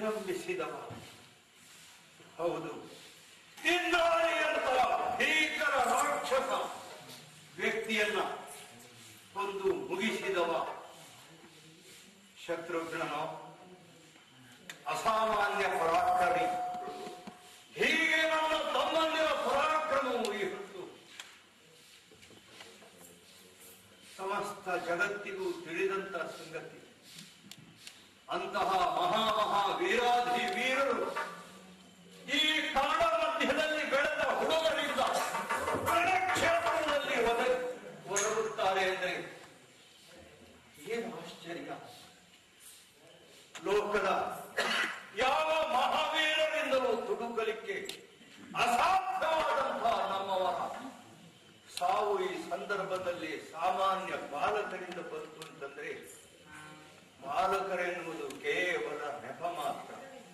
ವಿಜೃಂಭಿಸಿದವ ಹೌದು ಇಂದ್ರಾಣಿಯಂತ ಭೀಕರ ರಾಕ್ಷಸ ವ್ಯಕ್ತಿಯನ್ನ ಕೊಂದು ಮುಗಿಸಿದವ ಶತ್ರುಘ್ನನು ಅಸಾಮಾನ್ಯ ಪರಾಕ್ರಮಿ ಹೀಗೆ ನನ್ನ ತಮ್ಮಂದಿರ ಪರಾಕ್ರಮವು ಈ ಹೊತ್ತು ಸಮಸ್ತ ಜಗತ್ತಿಗೂ ತಿಳಿದಂತ ಸಂಗತಿ ಅಂತಹ ಮಹಾ ಮಹಾ ವೀರಾಧಿ ವೀರರು ಈ ಕಾಡ ಮಧ್ಯದಲ್ಲಿ ಬೆಳೆದ ಹುಡುಗರಿಂದ ರಣಕ್ಷೇತ್ರದಲ್ಲಿ ಒದ ಒದಗುತ್ತಾರೆ ಅಂದ್ರೆ ಏನು ಆಶ್ಚರ್ಯ ಲೋಕದ ಯಾವ ಮಹಾವೀರರಿಂದಲೂ ತುಡುಕಲಿಕ್ಕೆ ಅಸಾಧ್ಯವಾದಂತಹ ನಮ್ಮವರ ಸಾವು ಈ ಸಂದರ್ಭದಲ್ಲಿ ಸಾಮಾನ್ಯ ಬಾಲಕರಿಂದ ಬಂತು ಅಂತಂದ್ರೆ ಬಾಲಕರೆನ್ನುವುದು ಕೇವಲ ನೆಪ ಮಾತ್ರ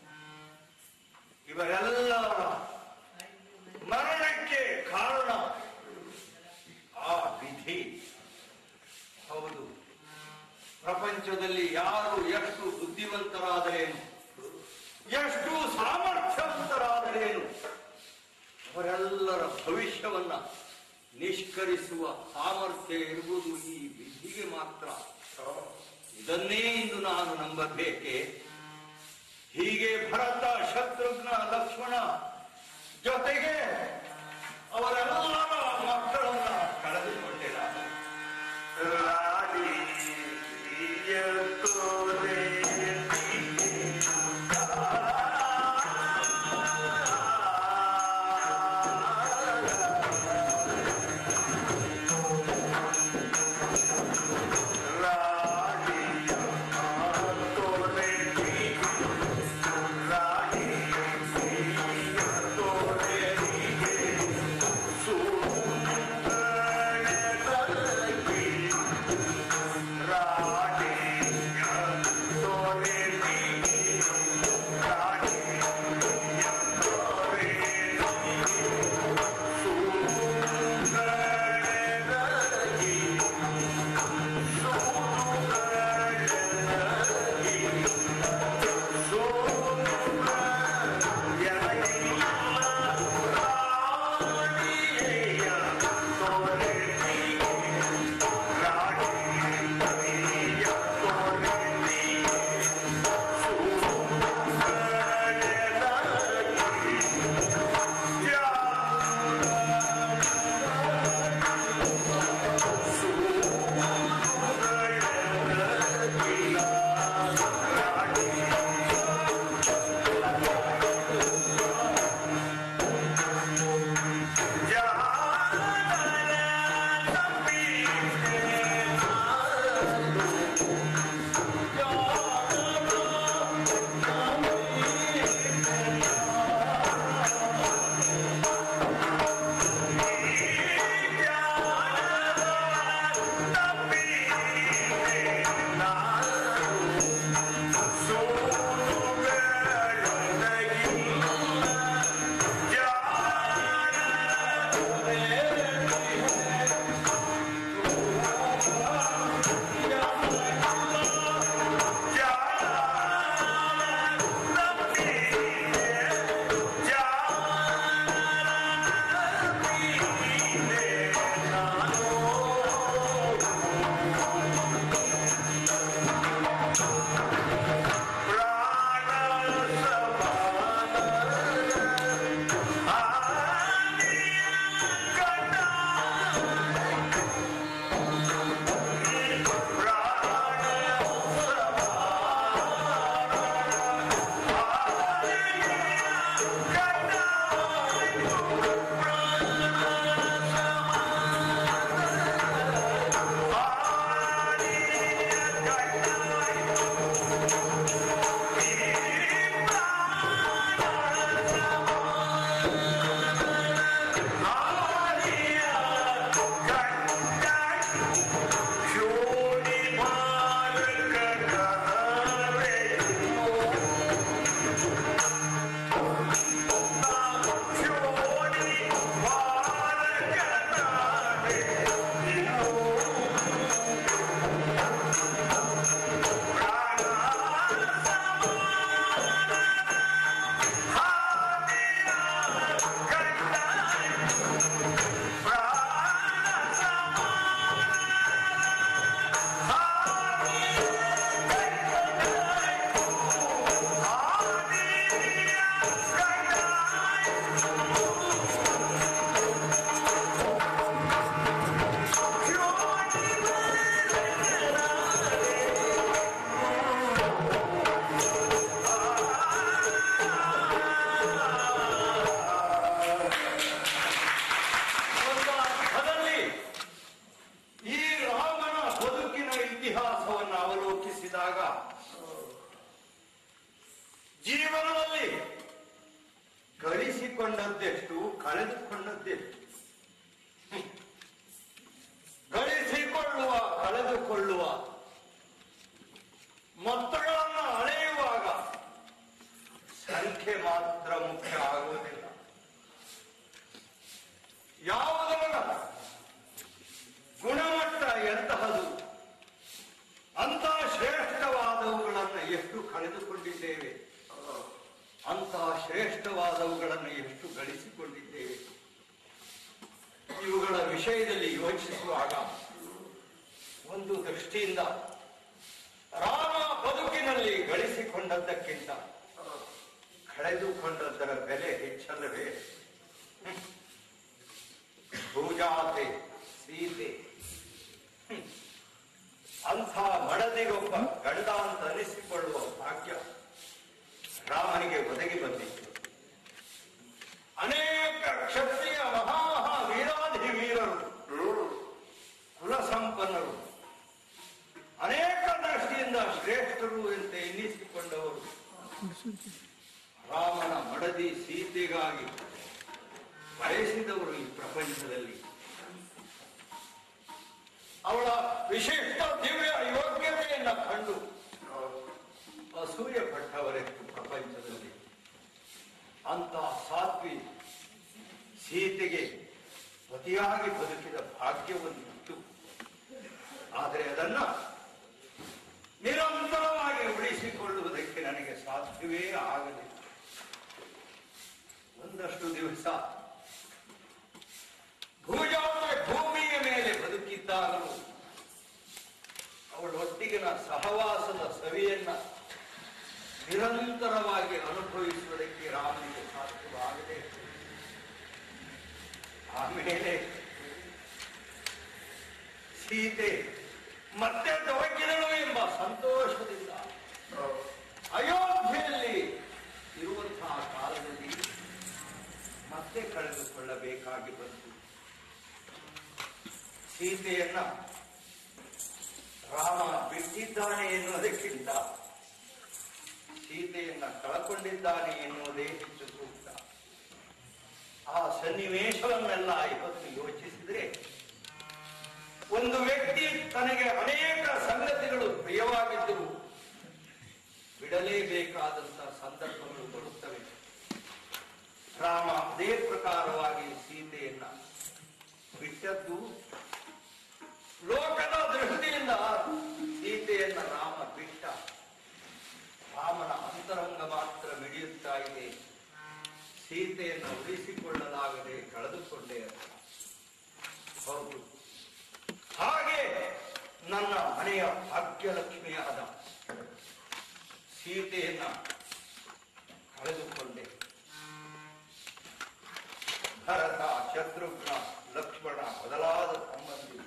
ಇವರೆಲ್ಲರ ಮರಣಕ್ಕೆ ಕಾರಣ ಆ ವಿಧಿ ಹೌದು ಪ್ರಪಂಚದಲ್ಲಿ ಯಾರು ಎಷ್ಟು ಬುದ್ಧಿವಂತರಾದರೇನು ಎಷ್ಟು ಸಾಮರ್ಥ್ಯವಂತರಾದರೇನು ಅವರೆಲ್ಲರ ಭವಿಷ್ಯವನ್ನ ನಿಷ್ಕರಿಸುವ ಸಾಮರ್ಥ್ಯ ಇರುವುದು ಈ ವಿಧಿಗೆ ಮಾತ್ರ ಇದನ್ನೇ ಇಂದು ನಾನು ನಂಬಬೇಕೆ ಹೀಗೆ ಭರತ ಶತ್ರುಘ್ನ ಲಕ್ಷ್ಮಣ ಜೊತೆಗೆ ಅವರೆಲ್ಲರ ಮಕ್ಕಳನ್ನ ಕಳೆದುಕೊಂಡೆ ನಾನು ರಾಣಿ ಜೀವನದಲ್ಲಿ ಗಳಿಸಿಕೊಂಡದ್ದೆಷ್ಟು ಕಳೆದುಕೊಂಡದ್ದೆಷ್ಟು ಹ್ಮ್. ಗಳಿಸಿಕೊಳ್ಳುವ ಕಳೆದುಕೊಳ್ಳುವ ಮೊತ್ತಗಳನ್ನು ಅಳೆಯುವಾಗ ಸಂಖ್ಯೆ ಮಾತ್ರ ಮುಖ್ಯ ಆಗುವುದಿಲ್ಲ ಯಾವುದರ ಗುಣಮಟ್ಟ ಎಂತಹದು ಅಂತಹ ಶ್ರೇಷ್ಠವಾದವುಗಳನ್ನು ಎಷ್ಟು ಕಳೆದುಕೊಂಡಿದ್ದೇವೆ ಅಂತಹ ಶ್ರೇಷ್ಠವಾದವುಗಳನ್ನು ಎಷ್ಟು ಗಳಿಸಿಕೊಂಡಿದ್ದೇವೆ ಇವುಗಳ ವಿಷಯದಲ್ಲಿ ಯೋಚಿಸುವಾಗ ಒಂದು ದೃಷ್ಟಿಯಿಂದ ರಾಮ ಬದುಕಿನಲ್ಲಿ ಗಳಿಸಿಕೊಂಡದ್ದಕ್ಕಿಂತ ಕಳೆದುಕೊಂಡದ್ದರ ಬೆಲೆ ಹೆಚ್ಚಲ್ಲವೇ ಹ್ಮ್. ಭೂಜಾತೆ ಸೀತೆ ಹ್ಮ್. ಅಂಥ ಮಡದಿಗೊಬ್ಬ ಗಂಡ ಅಂತ ಅನಿಸಿಕೊಳ್ಳುವ ಭಾಗ್ಯ ರಾಮನಿಗೆ ಒದಗಿ ಬಂದಿತ್ತು ಅನೇಕ ಕ್ಷತ್ರಿಯ ಮಹಾಮಹಾ ವೀರಾಧಿ ವೀರರು ಕುಲ ಸಂಪನ್ನರು ಅನೇಕ ದೃಷ್ಟಿಯಿಂದ ಶ್ರೇಷ್ಠರು ಅಂತ ಎನ್ನಿಸಿಕೊಂಡವರು ರಾಮನ ಮಡದಿ ಸೀತೆಗಾಗಿ ಬಯಸಿದವರು ಈ ಪ್ರಪಂಚದಲ್ಲಿ ಅವಳ ವಿಶಿಷ್ಟ ದಿವ್ಯ ಯೋಗ್ಯತೆಯನ್ನ ಕಂಡು ಅಸೂಯೆ ಪಟ್ಟವರೆತ್ತು ಪ್ರಪಂಚದಲ್ಲಿ ಅಂತ ಸಾತ್ವಿ ಸೀತೆಗೆ ಪತಿಯಾಗಿ ಬದುಕಿದ ಭಾಗ್ಯವನ್ನಿತ್ತು ಆದರೆ ಅದನ್ನ ನಿರಂತರವಾಗಿ ಉಳಿಸಿಕೊಳ್ಳುವುದಕ್ಕೆ ನನಗೆ ಸಾಧ್ಯವೇ ಆಗಲಿಲ್ಲ ಒಂದಷ್ಟು ದಿವಸ ಭೂಜಾತ ಭೂಮಿಯ ಮೇಲೆ ಬದುಕಿದ್ದಾಗಲೂ ಅವಳೊಟ್ಟಿಗಿನ ಸಹವಾಸದ ಸವಿಯನ್ನ ನಿರಂತರವಾಗಿ ಅನುಭವಿಸುವುದಕ್ಕೆ ರಾಮನಿಗೆ ಸಾಧ್ಯವಾಗದೆ ಆಮೇಲೆ ಸೀತೆ ಮತ್ತೆ ದೊರಕಿದಳು ಎಂಬ ಸಂತೋಷದಿಂದ ಅಯೋಧ್ಯೆಯಲ್ಲಿ ಇರುವಂತಹ ಕಾಲದಲ್ಲಿ ಮತ್ತೆ ಕಳೆದುಕೊಳ್ಳಬೇಕಾಗಿ ಬಂತು ಸೀತೆಯನ್ನ ರಾಮ ಬಿಟ್ಟಿದ್ದಾನೆ ಎನ್ನುವುದಕ್ಕಿಂತ ಸೀತೆಯನ್ನ ಕಳಕೊಂಡಿದ್ದಾನೆ ಎನ್ನುವುದೇ ಹೆಚ್ಚು ಸೂಕ್ತ ಆ ಸನ್ನಿವೇಶವನ್ನೆಲ್ಲ ಇವತ್ತು ಯೋಚಿಸಿದ್ರೆ ಒಂದು ವ್ಯಕ್ತಿ ತನಗೆ ಅನೇಕ ಸಂಗತಿಗಳು ಪ್ರಿಯವಾಗಿದ್ದರು ಬಿಡಲೇಬೇಕಾದಂತಹ ಸಂದರ್ಭಗಳು ಬರುತ್ತವೆ ರಾಮ ಅದೇ ಪ್ರಕಾರವಾಗಿ ಸೀತೆಯನ್ನ ಬಿಟ್ಟದ್ದು ಲೋಕದ ದೃಷ್ಟಿಯಿಂದ ಸೀತೆಯನ್ನ ರಾಮ ಬಿಟ್ಟ ರಾಮನ ಅಂತರಂಗ ಮಾತ್ರ ಮಿಡಿಯುತ್ತಾ ಇದೆ ಸೀತೆಯನ್ನು ಉಳಿಸಿಕೊಳ್ಳಲಾಗದೆ ಕಳೆದುಕೊಂಡೇ ಅಲ್ಲ. ಹೌದು ಹಾಗೆ ನನ್ನ ಮನೆಯ ಭಾಗ್ಯಲಕ್ಷ್ಮಿಯಾದ ಸೀತೆಯನ್ನ ಕಳೆದುಕೊಂಡೆ ಭರತ ಶತ್ರುಘ್ನ ಲಕ್ಷ್ಮಣ ಮೊದಲಾದ ತಮ್ಮಂದಿರು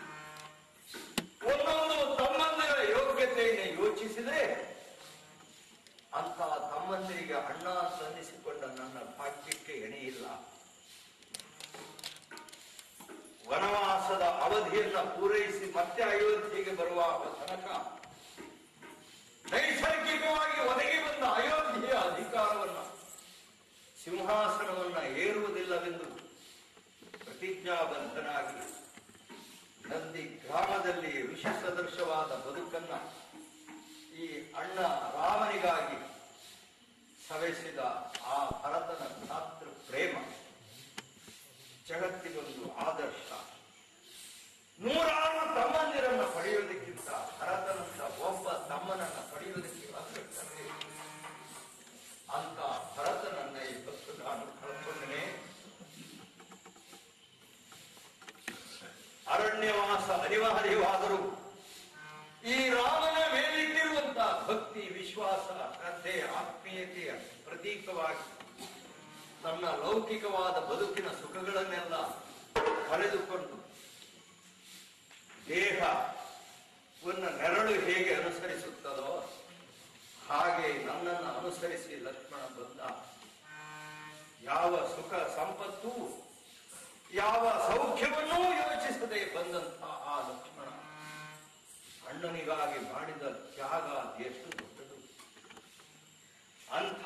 ಒಂದೊಂದು ತಮ್ಮಂದಿರ ಯೋಗ್ಯತೆಯನ್ನು ಯೋಚಿಸಿದರೆ ಅಂತ ತಮ್ಮಂದಿರಿಗೆ ಅಣ್ಣ ಅಂತ ಅನ್ನಿಸಿಕೊಂಡ ನನ್ನ ಭಾಗ್ಯಕ್ಕೆ ಎಣೆಯಿಲ್ಲ ವನವಾಸದ ಅವಧಿಯನ್ನ ಪೂರೈಸಿ ಮತ್ತೆ ಅಯೋಧ್ಯೆಗೆ ಬರುವ ತನಕ ನೈಸರ್ಗಿಕವಾಗಿ ಒದಗಿ ಬಂದ ಅಯೋಧ್ಯೆಯ ಅಧಿಕಾರವನ್ನ ಸಿಂಹಾಸನವನ್ನ ಏರುವುದಿಲ್ಲವೆಂದು ಪ್ರತಿಜ್ಞಾಬದ್ಧನಾಗಿ ನಂದಿ ಗ್ರಾಮದಲ್ಲಿ ಋಷಿ ಸದೃಶವಾದ ಬದುಕನ್ನ ಈ ಅಣ್ಣ ರಾಮನಿಗಾಗಿ ಸವೆಸಿದ ಆ ಭರತನ ಛಾತೃ ಪ್ರೇಮ ಜಗತ್ತಿಗೊಂದು ಆದರ್ಶ ನೂರಾರು ತಮ್ಮಂದಿರನ್ನ ಪಡೆಯುವುದಕ್ಕಿಂತ ಭರತನಂತ ಒಬ್ಬ ತಮ್ಮನನ್ನ ಪಡೆಯುವುದಕ್ಕೆ ಅಗತ್ಯವಿದೆ ಅಂತ ಭರತನನ್ನ ಇವತ್ತು ನಾನು ಕಳ್ಕೊಂಡನೆ ಅರಣ್ಯವಾಸ ಅನಿವಾರ್ಯವಾದರೂ ಈ ರಾಮನ ಮೇಲಿಟ್ಟಿರುವಂತಹ ಭಕ್ತಿ ವಿಶ್ವಾಸ ಶ್ರದ್ಧೆ ಆತ್ಮೀಯತೆಯ ಪ್ರತೀಕವಾಗಿ ತನ್ನ ಲೌಕಿಕವಾದ ಬದುಕಿನ ಸುಖಗಳನ್ನೆಲ್ಲ ಕಳೆದುಕೊಂಡು ದೇಹವನ್ನು ನೆರಳು ಹೇಗೆ ಅನುಸರಿಸುತ್ತದೋ ಹಾಗೆ ನನ್ನನ್ನು ಅನುಸರಿಸಿ ಲಕ್ಷ್ಮಣ ಬಂದ ಯಾವ ಸುಖ ಸಂಪತ್ತು ಯಾವ ಸೌಖ್ಯವನ್ನೂ ಯೋಚಿಸದೆ ಬಂದಂತಹ ಆ ಲಕ್ಷ್ಮಣ ಅಣ್ಣನಿಗಾಗಿ ಮಾಡಿದ ತ್ಯಾಗ ಎಷ್ಟು ದೊಡ್ಡದು ಅಂಥ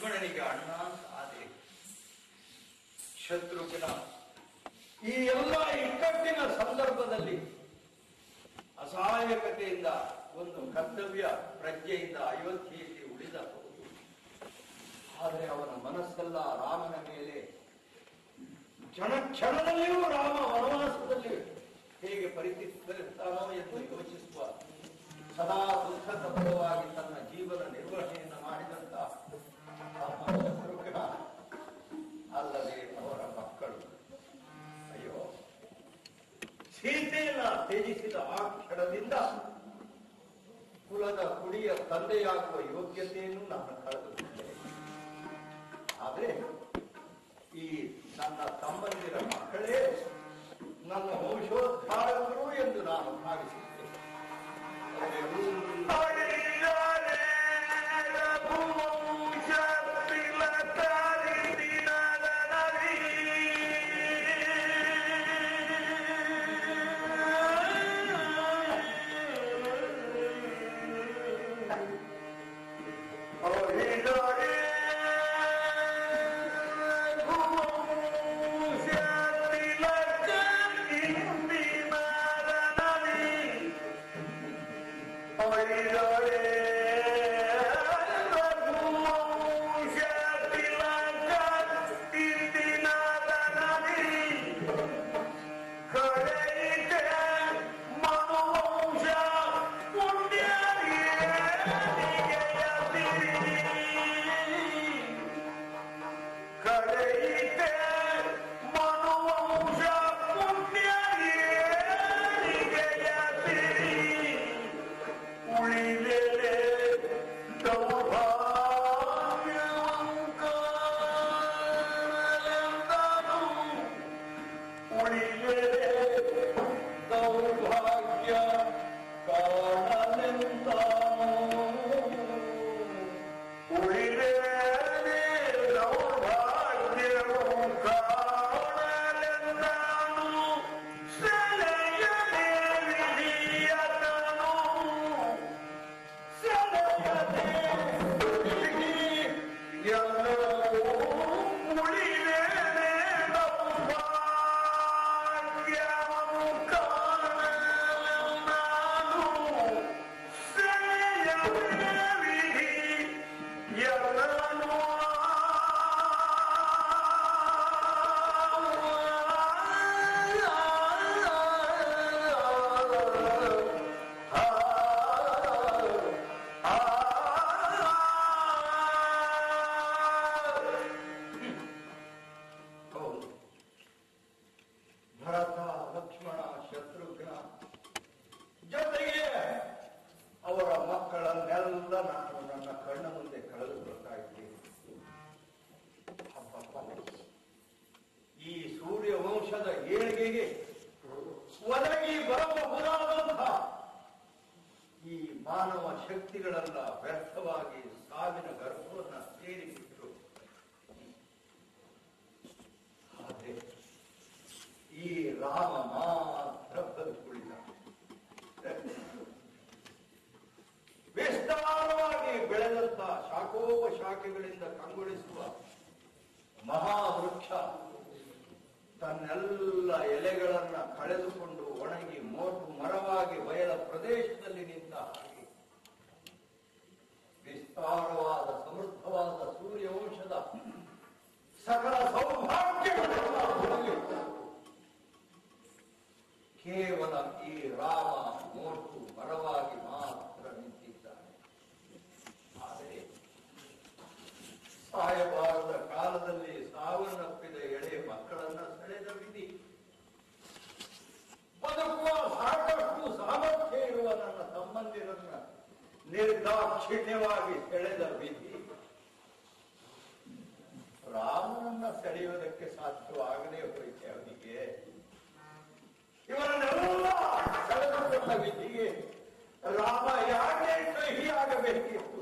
ಲಕ್ಷ್ಮಣನಿಗೆ ಅಣ್ಣ ಅಂತ ಆದೆ ಶತ್ರುಘ್ನ ಈ ಎಲ್ಲ ಇಕ್ಕಟ್ಟಿನ ಸಂದರ್ಭದಲ್ಲಿ ಅಸಹಾಯಕತೆಯಿಂದ ಒಂದು ಕರ್ತವ್ಯ ಪ್ರಜ್ಞೆಯಿಂದ ಅಯೋಧ್ಯೆಯಲ್ಲಿ ಉಳಿದ ಆದರೆ ಅವನ ಮನಸ್ಸೆಲ್ಲ ರಾಮನ ಮೇಲೆ ಕ್ಷಣ ಕ್ಷಣದಲ್ಲಿಯೂ ರಾಮ ವನವಾಸದಲ್ಲಿ ಹೇಗೆ ಪರಿಸ್ಥಿತಿರ್ತಾನೋ ಎಂದು ಯೋಚಿಸುವ ಸದಾ ದುಃಖತಪರವಾಗಿ ತನ್ನ ಜೀವನ ನಿರ್ವಹಣೆಯನ್ನು ಮಾಡಿದಂತ ಆ ಶತ್ರುಘ್ನ ಅಲ್ಲದೆ ಅವರ ಮಕ್ಕಳು ಅಯ್ಯೋ ಸೀತೆಯನ್ನ ತ್ಯಜಿಸಿದ ಆ ಕ್ಷಣದಿಂದ ಕುಲದ ಕುಡಿಯ ತಂದೆಯಾಗುವ ಯೋಗ್ಯತೆಯನ್ನು ನಾನು ಕಳೆದುಕೊಂಡೆ ಆದ್ರೆ ಈ ನನ್ನ ತಮ್ಮಂದಿರ ಮಕ್ಕಳೇ ನನ್ನ ವಂಶೋದ್ಧಾರಕರು ಎಂದು ನಾನು ಭಾವಿಸಿದ್ದೆ ದೌರ್ಭಾಗ್ಯ ಕಾರಣನೆಂದಾನು ಹೌದು ಭರತ ಲಕ್ಷ್ಮಣ ಶತ್ರುಘ್ನ ಜೊತೆಗೆ ಅವರ ಮಕ್ಕಳನ್ನೆಲ್ಲ ನಾನು ನನ್ನ ಕಣ್ಣ ಮುಂದೆ ಕಳೆದುಕೊಳ್ತಾ ಇದ್ದೀನಿ ಅಬ್ಬಬ್ಬ. ಈ ಸೂರ್ಯ ವಂಶದ ಏಳಿಗೆಗೆ ಒದಗಿ ಬರಬಹುದಾದಂತಹ ಈ ಮಾನವ ಶಕ್ತಿಗಳೆಲ್ಲ ವ್ಯರ್ಥವಾಗಿ ಸಾವಿನ ಗರ್ಭವನ್ನ ಸೇರಿಬಿಟ್ರು ಆದರೆ ಈ ರಾಮ ಮಾತ್ರ ಬದುಕುಳಿದ ವಿಸ್ತಾರವಾಗಿ ಬೆಳೆದಂತ ಶಾಖೋಪಶಾಖೆಗಳಿಂದ ಕಂಗೊಳಿಸುವ ಮಹಾವೃಕ್ಷ ತನ್ನೆಲ್ಲ ಎಲೆಗಳನ್ನ ಕಳೆದುಕೊಂಡು ಒಣಗಿ ಮೋಟು ಮರವಾಗಿ ಬಯಲ ಪ್ರದೇಶದಲ್ಲಿ ನಿಂತ ಹಾಗೆ ವಿಸ್ತಾರವಾದ ಸಮೃದ್ಧವಾದ ಸೂರ್ಯವಂಶದ ಸಕಲ ಸೌಭಾಗ್ಯಗಳೆಲ್ಲ ಹೊರಗಿಟ್ಟು ಕೇವಲ ಈ ರಾಮ ಮೋಟು ಮರವಾಗಿ ಮಾತ್ರ ನಿಂತಿದ್ದಾನೆ ಆದರೆ ಸಾಯಬಾರದ ಕಾಲದಲ್ಲಿ ಸಾವನ್ನಪ್ಪಿದ ಎಳೆ ಮಕ್ಕಳನ್ನ ಸೆಳೆದ ವಿಧಿ ಬದುಕುವ ಸಾಕಷ್ಟು ಸಾಮರ್ಥ್ಯ ಇರುವ ನನ್ನ ತಮ್ಮಂದಿರನ್ನ ನಿರ್ದಾಕ್ಷಿಣ್ಯವಾಗಿ ಸೆಳೆದ ವಿಧಿ ರಾಮನನ್ನ ಸೆಳೆಯುವುದಕ್ಕೆ ಸಾಧ್ಯವಾಗದೇ ಹೋಯಿತೆ ಅವನಿಗೆ ಇವರನ್ನೆಲ್ಲ ಸೆಳೆದುಕೊಂಡ ವಿಧಿಗೆ ರಾಮ ಯಾಕೆ ಕಹಿಯಾಗಬೇಕಿತ್ತು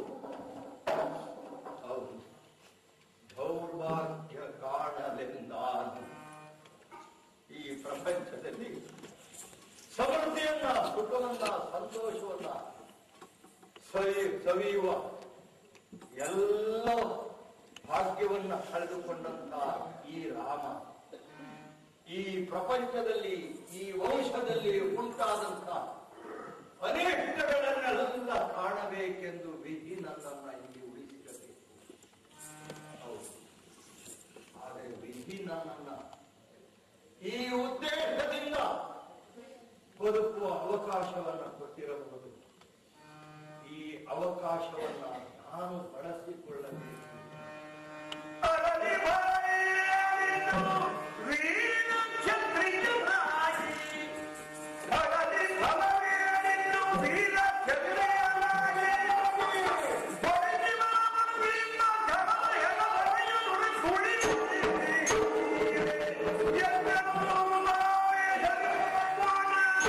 ಹೌದು ದೌರ್ಭಾಗ್ಯ ಕಾಣಲೆಂದಾನು ಈ ಪ್ರಪಂಚದಲ್ಲಿ ಸಮೃದ್ಧಿಯನ್ನ ಸುಖವನ್ನ ಸಂತೋಷವನ್ನ ಸವಿ ಸವಿಯುವ ಎಲ್ಲ ಭಾಗ್ಯವನ್ನ ಕಳೆದುಕೊಂಡಂತ ಈ ರಾಮ ಈ ಪ್ರಪಂಚದಲ್ಲಿ ಈ ವಂಶದಲ್ಲಿ ಉಂಟಾದಂತ ಅನೇಕಗಳನ್ನೆಲ್ಲ ಕಾಣಬೇಕೆಂದು ವಿಧಿ ನನ್ನನ್ನ ಇಲ್ಲಿ ಉಳಿಸಿರಬೇಕು ಹೌದು ಆದರೆ ವಿಧಿ ನನ್ನನ್ನ ಈ ಉದ್ದೇಶದಿಂದ ಬದುಕುವ ಅವಕಾಶವನ್ನು ಕೊಟ್ಟಿರಬಹುದು ಈ ಅವಕಾಶವನ್ನ ನಾನು ಬಳಸಿಕೊಳ್ಳಬೇಕು ಅರಳಿ ಬಾಯಿಯನು ವೀರ ಕ್ಷತ್ರಿಯನಾಗಿ ಅರಳಿ ಭವನೆಯನು ವೀರ ಕ್ಷತ್ರಿಯನಾಗಿ ಹೊರಗೆ ಮಾಮನಿಂದ ಕಮಲಯನ ಹೊರೆಯು ನುಡಿಸುಳಿಯುತ್ತೀರಿ. ಎದ್ದೆನು ಮಾಯ ಧರ್ಮವಾಣ.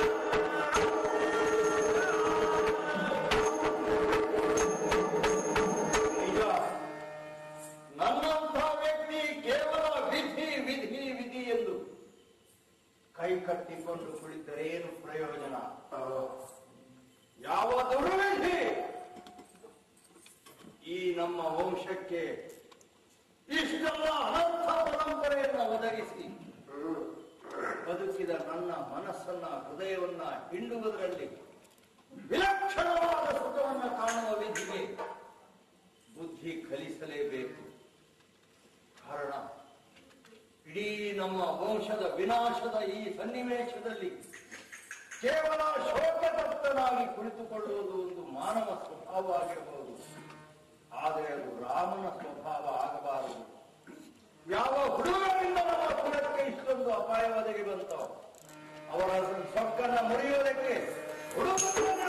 ನಿಜ ನನ್ನಂಥ ವ್ಯಕ್ತಿ ಕೇವಲ ವಿಧಿ ವಿಧಿ ವಿಧಿ ಎಂದು ಕೈ ಕಟ್ಟಿಕೊಂಡು ಕುಳಿತರೇನು ಪ್ರಯೋಜನ ಯಾವ ದುರ್ವಿಧಿ ಈ ನಮ್ಮ ವಂಶಕ್ಕೆ ಇಷ್ಟೆಲ್ಲ ಅನರ್ಥ ಪರಂಪರೆಯನ್ನು ಒದಗಿಸಿ ಬದುಕಿದ ನನ್ನ ಮನಸ್ಸನ್ನ ಹೃದಯವನ್ನ ಹಿಂಡುವುದರಲ್ಲಿ ವಿಲಕ್ಷಣವಾದ ಸುಖವನ್ನು ಕಾಣುವ ವಿಧಿಗೆ ಬುದ್ಧಿ ಕಲಿಸಲೇಬೇಕು ಕಾರಣ ಇಡೀ ನಮ್ಮ ವಂಶದ ವಿನಾಶದ ಈ ಸನ್ನಿವೇಶದಲ್ಲಿ ಕೇವಲ ಶೋಕತಪ್ತನಾಗಿ ಕುಳಿತುಕೊಳ್ಳುವುದು ಒಂದು ಮಾನವ ಸ್ವಭಾವ ಆಗಿರಬಹುದು ಆದರೆ ಅದು ರಾಮನ ಸ್ವಭಾವ ಆಗಬಾರದು ಯಾವ ಹುಡುಗರಿಂದ ನಮ್ಮ ಕುಲಕ್ಕೆ ಇಷ್ಟೊಂದು ಅಪಾಯ ಒದಗಿ ಬಂತೋ ಅವರ ಸೊಕ್ಕನ್ನ ಮುರಿಯುವುದಕ್ಕೆ ಹುಡುಗರನ್ನ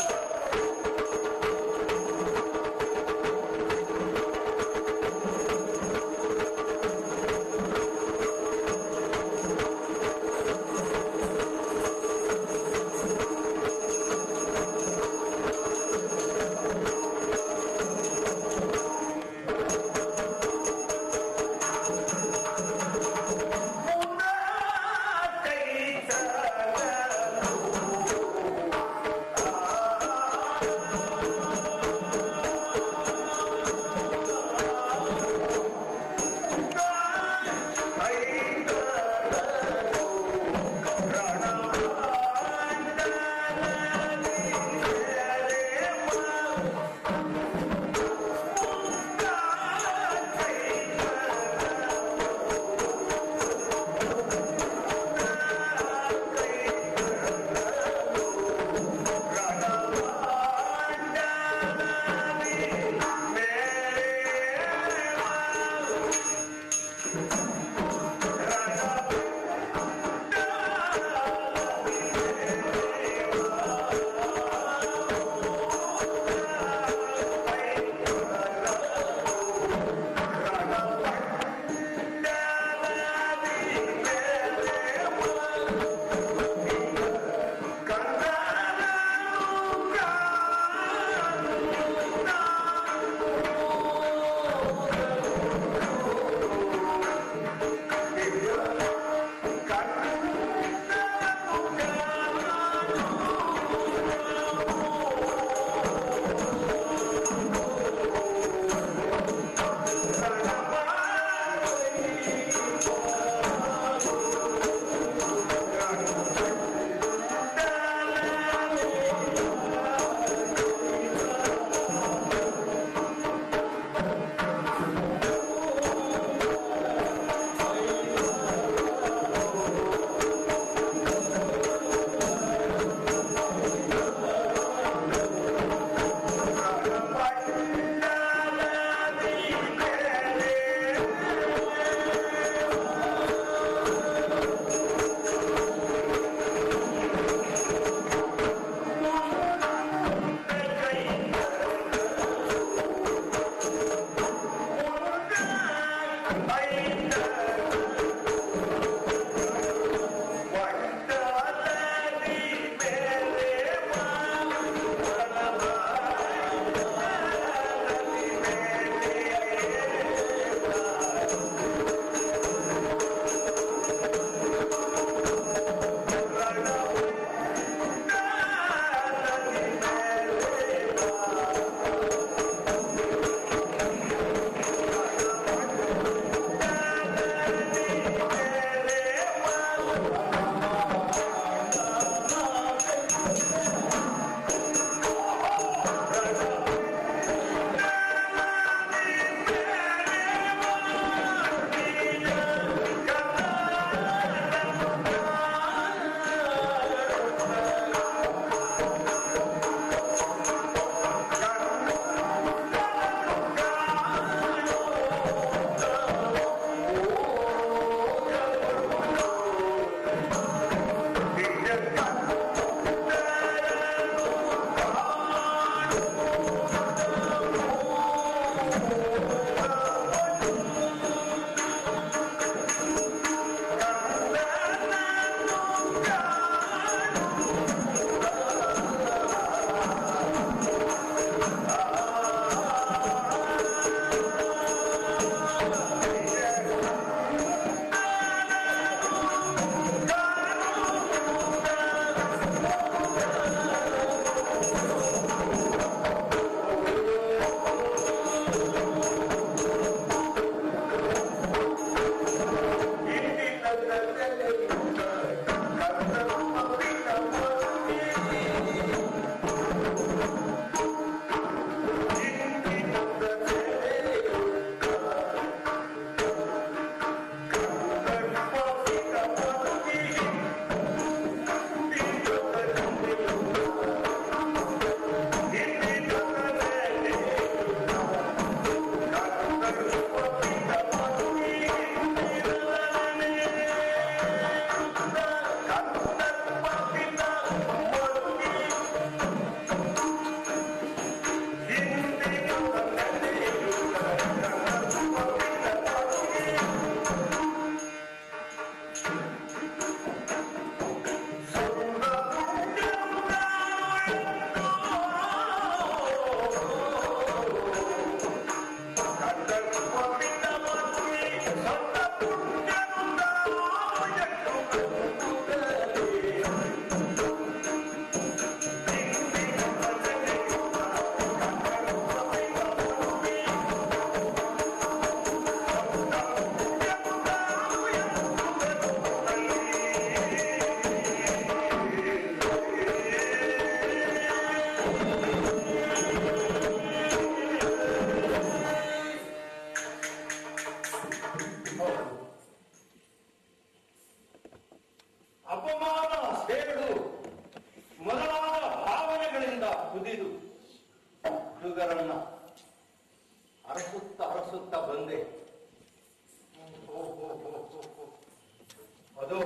ಅರಸುತ್ತ ಅರಸುತ್ತ ಬಂದೆ ಓ, ಓ, ಓ, ಓ, ಓ. ಅದು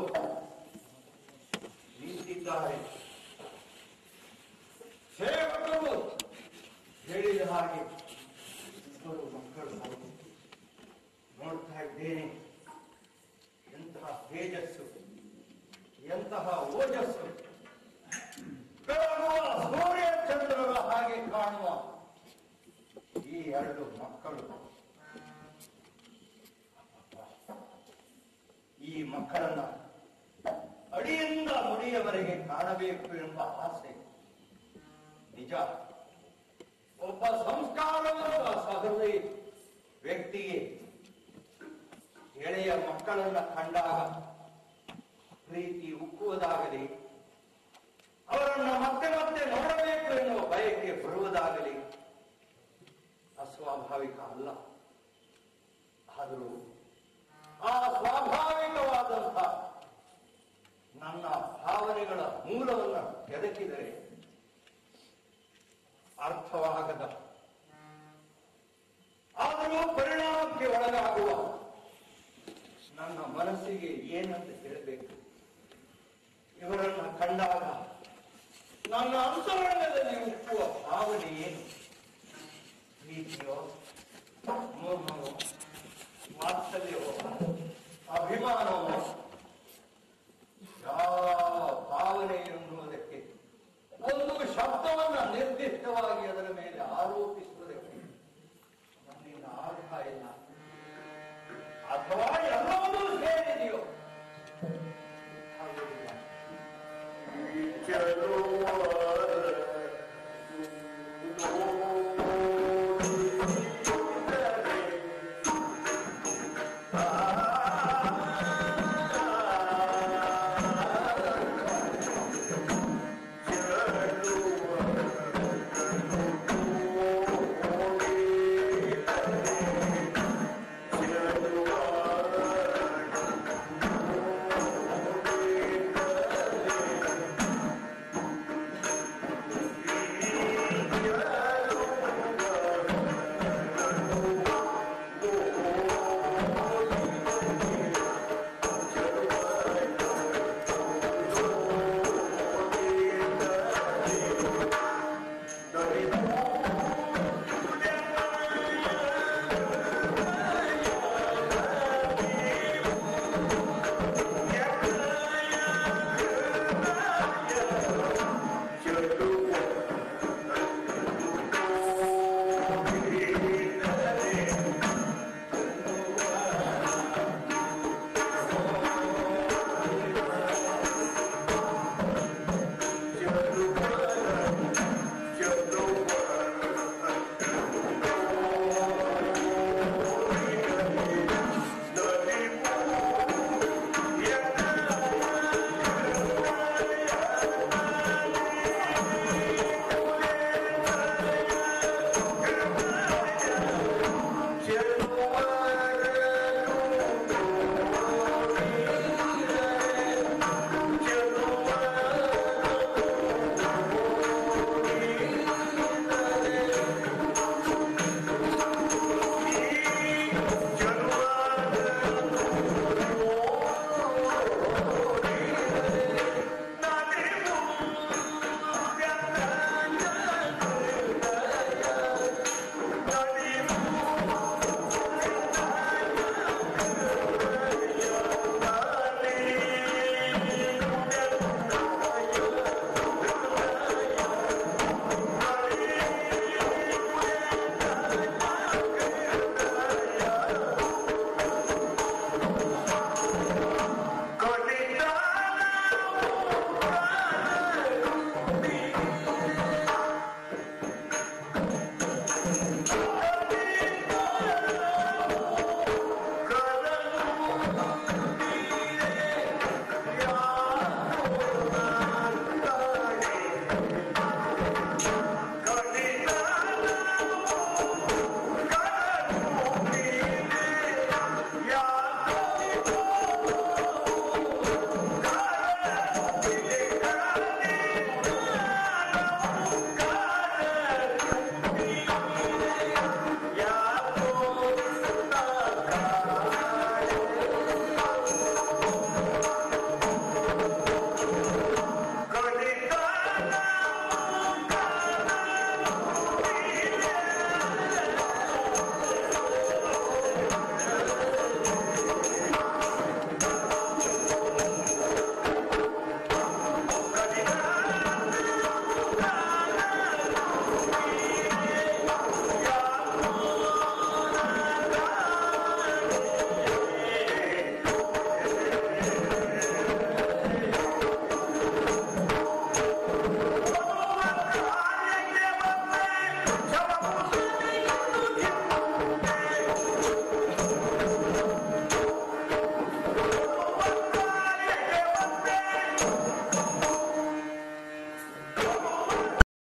ನಿಂತಿದ್ದಾರೆ ಸೇವಕರು ಹೇಳಿದ ಹಾಗೆ ಇಬ್ಬರು ಮಕ್ಕಳು ಹೌದು. ನೋಡ್ತಾ ಇದ್ದೇನೆ ಎಂತಹ ತೇಜಸ್ಸು ಎಂತಹ ಓಜಸ್ಸು ಬೆಳಗುವ ಸೂರ್ಯ ಚಂದ್ರರ ಹಾಗೆ ಕಾಣುವ ಈ ಎರಡು ಮಕ್ಕಳು ಈ ಮಕ್ಕಳನ್ನ ಅಡಿಯಿಂದ ಮುಡಿಯವರೆಗೆ ಕಾಣಬೇಕು ಎಂಬ ಆಸೆ ನಿಜ ಒಬ್ಬ ಸಂಸ್ಕಾರವಂತ ಸಹೃದಯ ವ್ಯಕ್ತಿಗೆ ಎಳೆಯ ಮಕ್ಕಳನ್ನ ಕಂಡಾಗ ಪ್ರೀತಿ ಉಕ್ಕುವುದಾಗಲಿ ಅವರನ್ನ ಮತ್ತೆ ಮತ್ತೆ ನೋಡಬೇಕು ಎನ್ನುವ ಬಯಕೆ ಬರುವುದಾಗಲಿ ಅಸ್ವಾಭಾವಿಕ ಅಲ್ಲ ಆದರೂ ಆ ಸ್ವಾಭಾವಿಕವಾದಂಥ ನನ್ನ ಭಾವನೆಗಳ ಮೂಲವನ್ನು ಕೆದಕಿದರೆ ಅರ್ಥವಾಗದ ಆದರೂ ಪರಿಣಾಮಕ್ಕೆ ಒಳಗಾಗುವ ನನ್ನ ಮನಸ್ಸಿಗೆ ಏನಂತ ಹೇಳಬೇಕು ಇವರನ್ನ ಕಂಡಾಗ ನನ್ನ ಅಂತರಂಗದಲ್ಲಿ ಉಕ್ಕುವ ಭಾವನೆ ಏನು